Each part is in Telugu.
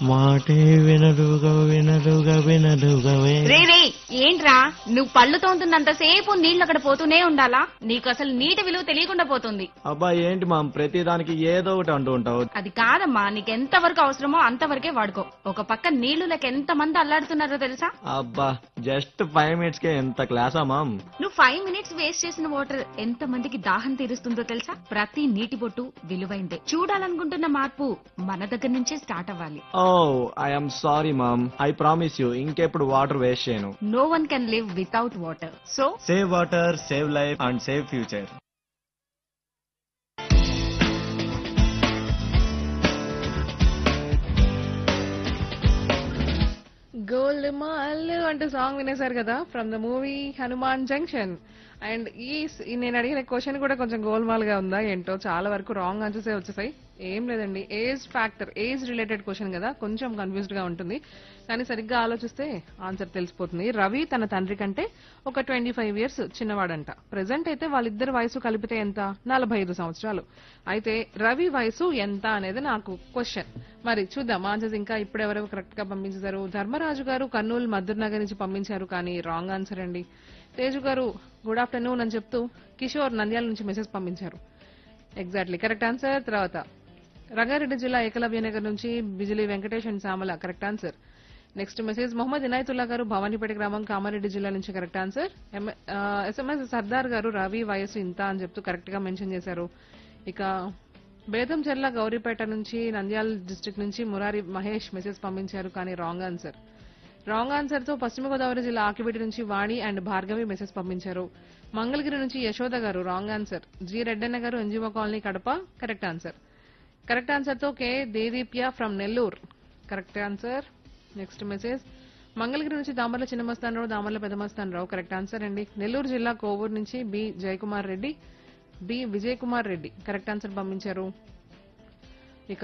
మాటే వినరుగా వినరుగా వినరుగవే రే రే ఏంట్రా నువ్వు పళ్ళు తోముతున్నంతసేపు నీళ్ళు అక్కడ పోతూనే ఉండాలా నీకు అసలు నీటి విలువ తెలియకుండా పోతుంది అబ్బా ఏంటి మామ్ ప్రతిదానికి ఏదో ఒకటి అంటూ ఉంటావు అది కాదమ్మా నీకెంత వరకు అవసరమో అంతవరకే వాడుకో ఒక పక్క నీళ్లు లేక ఎంత మంది అల్లాడుతున్నారో తెలుసా అబ్బా జస్ట్ ఫైవ్ మినిట్స్ కే ఎంత క్లాసా మామ్ నువ్వు ఫైవ్ మినిట్స్ వేస్ట్ చేసిన వాటర్ ఎంత మందికి దాహం తీరుస్తుందో తెలుసా ప్రతి నీటి బొట్టు విలువైందే చూడాలనుకుంటున్న మార్పు మన దగ్గర నుంచే స్టార్ట్ అవ్వాలి oh I'm sorry mom I promise you ఇంకెప్పుడు వాటర్ వేస్ట్ చేయను no one can live without water so save water save life and save future gold mall అంటూ సాంగ్ వినేశారు కదా from the movie Hanuman junction and ఈ స్- ఈ నేను అడిగిన క్వశ్చన్ కూడా కొంచెం గోల్మాల్ గా ఉందా ఏంటో చాలా వరకు రాంగ్ ఆన్సర్స్ వచ్చేసాయి ఏం లేదండి age factor age related question కదా కొంచెం కన్ఫ్యూజ్డ్ గా ఉంటుంది కానీ సరిగ్గా ఆలోచిస్తే ఆన్సర్ తెలిసిపోతుంది రవి తన తండ్రి కంటే ఒక ట్వంటీ ఫైవ్ ఇయర్స్ చిన్నవాడంట ప్రెసెంట్ అయితే వాళ్ళిద్దరి వయసు కలిపితే ఎంత నలభై ఐదు సంవత్సరాలు అయితే రవి వయసు ఎంత అనేది నాకు క్వశ్చన్ మరి చూద్దాం ఆన్సర్స్ ఇంకా ఇప్పుడు ఎవరెవరు కరెక్ట్ గా పంపించారు ధర్మరాజు గారు కర్నూలు మధుర్ నగర్ నుంచి పంపించారు కానీ రాంగ్ ఆన్సర్ అండి తేజు గారు గుడ్ ఆఫ్టర్నూన్ అని చెప్తూ కిషోర్ నంద్యాల నుంచి మెసేజ్ పంపించారు ఎగ్జాక్ట్లీ కరెక్ట్ ఆన్సర్ తర్వాత రంగారెడ్డి జిల్లా ఏకలవ్య నగర్ నుంచి Bijili Venkatesh and Samala correct answer next message Mohammed Inayatullah garu Bhavanipeta గ్రామం కామారెడ్డి జిల్లా నుంచి కరెక్ట్ ఆన్సర్ ఎస్ఎంఎస్ సర్దార్ గారు రవి వయసు ఇంత అని చెప్తూ కరెక్ట్ గా మెన్షన్ చేశారు ఇక బేదంచెర్ల గౌరీపేట నుంచి నంద్యాల డిస్ట్రిక్ట్ నుంచి మురారి మహేష్ మెసేజ్ పంపించారు కానీ రాంగ్ ఆన్సర్ రాంగ్ ఆన్సర్ తో పశ్చిమ గోదావరి జిల్లా ఆకిబిటి నుంచి వాణి అండ్ భార్గవి మెసేజ్ పంపించారు మంగళగిరి నుంచి యశోద గారు wrong answer G Reddanna garu NGO colony Kadapa correct answer correct answer తో K Deedeepya from Nellore correct answer next message Mangalagiri నుంచి దామర్ల చిన్నమస్తాన్ రావు దామర్ల పెదమస్తాన్ రావు కరెక్ట్ ఆన్సర్ అండి నెల్లూరు జిల్లా కోవూరు నుంచి B Jayakumar Reddy B Vijay Kumar Reddy correct answer పంపించారు ఇక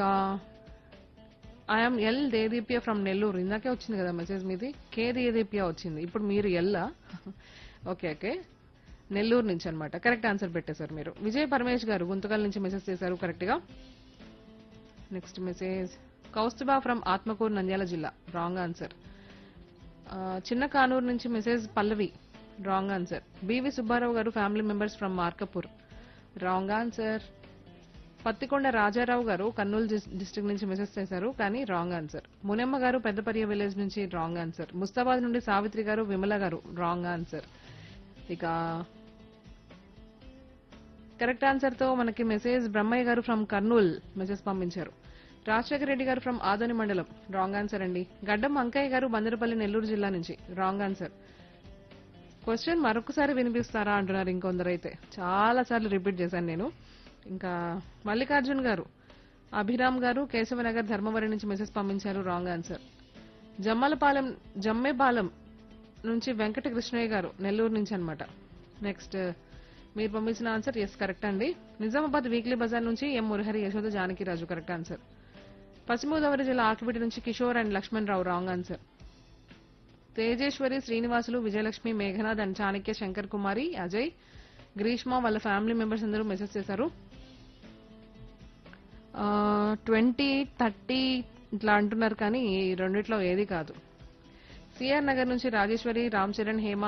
I'm L Deedeepya from Nellore ఇందాకే వచ్చింది కదా మెసేజ్ మీది కే దేదీప్య వచ్చింది ఇప్పుడు మీరు ఎల్లా ఓకే ఓకే నెల్లూరు నుంచి అన్నమాట కరెక్ట్ ఆన్సర్ పెట్టేశారు మీరు విజయ్ పరమేష్ గారు గుంతకల్ నుంచి మెసేజ్ చేశారు కరెక్ట్ గా next message Kaustubha from Atmakur Nandyal జిల్లా రాంగ్ ఆన్సర్ చిన్న కానూరు నుంచి message Pallavi wrong answer BV Subbarao garu family members from Markapur wrong answer Pattikonda Rajarao garu Kurnool district నుంచి మెసేజ్ చేశారు కానీ wrong answer Munemma garu Peddaparya village నుంచి రాంగ్ ఆన్సర్ ముస్తాబాద్ నుండి సావిత్రి గారు విమల గారు రాంగ్ ఆన్సర్ ఇక కరెక్ట్ ఆన్సర్ తో మనకి మెసేజ్ బ్రహ్మయ్య గారు ఫ్రమ్ కర్నూల్ మెసేజ్ పంపించారు రాజశేఖర రెడ్డి గారు ఫ్రమ్ ఆదోని మండలం రాంగ్ ఆన్సర్ అండి గడ్డం అంకయ్య గారు బందరపల్లి నెల్లూరు జిల్లా నుంచి రాంగ్ ఆన్సర్ క్వశ్చన్ మరొకసారి వినిపిస్తారా అంటున్నారు ఇంకొందరు అయితే చాలా సార్లు రిపీట్ చేశాను నేను ఇంకా మల్లికార్జున్ గారు అభిరామ్ గారు కేశవనగర్ ధర్మవరం నుంచి మెసేజ్ పంపించారు రాంగ్ ఆన్సర్ జమ్మలపాలెం జమ్మేపాలెం నుంచి వెంకట కృష్ణయ్య గారు నెల్లూరు నుంచి అన్నమాట నెక్స్ట్ మీరు పంపించిన ఆన్సర్ ఎస్ కరెక్ట్ అండి నిజామాబాద్ వీక్లీ బజార్ నుంచి M Murahari Yashoda Janakiraju correct answer Paschima Godavari జిల్లా ఆకిబిటి నుంచి Kishore and Lakshman Rao wrong answer Tejeswari Srinivasulu Vijayalakshmi Meghanath and Chanakya Shankar Kumari Ajay Greeshma వాళ్ళ ఫ్యామిలీ మెంబర్స్ అందరూ మెసేజ్ చేశారు ట్వంటీ థర్టీ ఇట్లా అంటున్నారు కానీ ఈ రెండిట్లో ఏది కాదు సిఆర్ నగర్ నుంచి Rajeswari Ram Charan Hema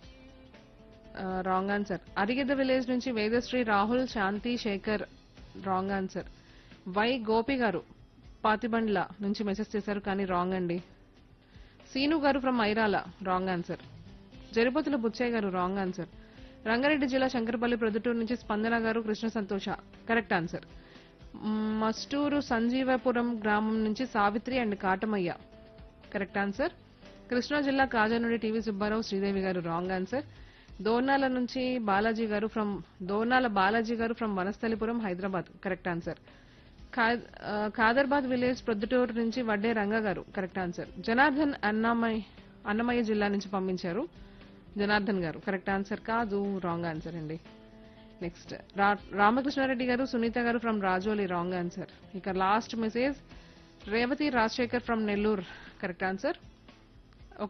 wrong answer Arigidda village నుంచి Vedasri Rahul Shanti Shekar wrong answer Y Gopi garu Pathibandla నుంచి మెసేజ్ చేశారు కానీ రాంగ్ అండి Seenu garu from Airala wrong answer Jaripothula Butchaiah garu wrong answer Rangareddy జిల్లా శంకరపల్లి ప్రొద్దుటూరు నుంచి స్పందన గారు కృష్ణ సంతోష కరెక్ట్ ఆన్సర్ మ్, మస్టూరు సంజీవపురం గ్రామం నుంచి Savitri and Katamaiah correct answer Krishna జిల్లా కాజా నుండి టీవీ సుబ్బారావు శ్రీదేవి గారు రాంగ్ ఆన్సర్ దోర్నాల నుంచి Balaji garu from Dornala Balaji garu from Vanasthalipuram Hyderabad correct answer ఖా- ఆ, ఖాదర్బాద్ విలేజ్ ప్రొద్దుటూరు నుంచి వడ్డే రంగ గారు కరెక్ట్ ఆన్సర్ జనార్దన్ అన్నమయ్య అన్నమయ్య జిల్లా నుంచి పంపించారు జనార్దన్ గారు కరెక్ట్ ఆన్సర్ కాదు రాంగ్ ఆన్సర్ అండి next Ramakrishna Reddy garu Sunitha garu from Rajoli wrong answer ఇక last message Revathi Rajasekhar from Nellore correct answer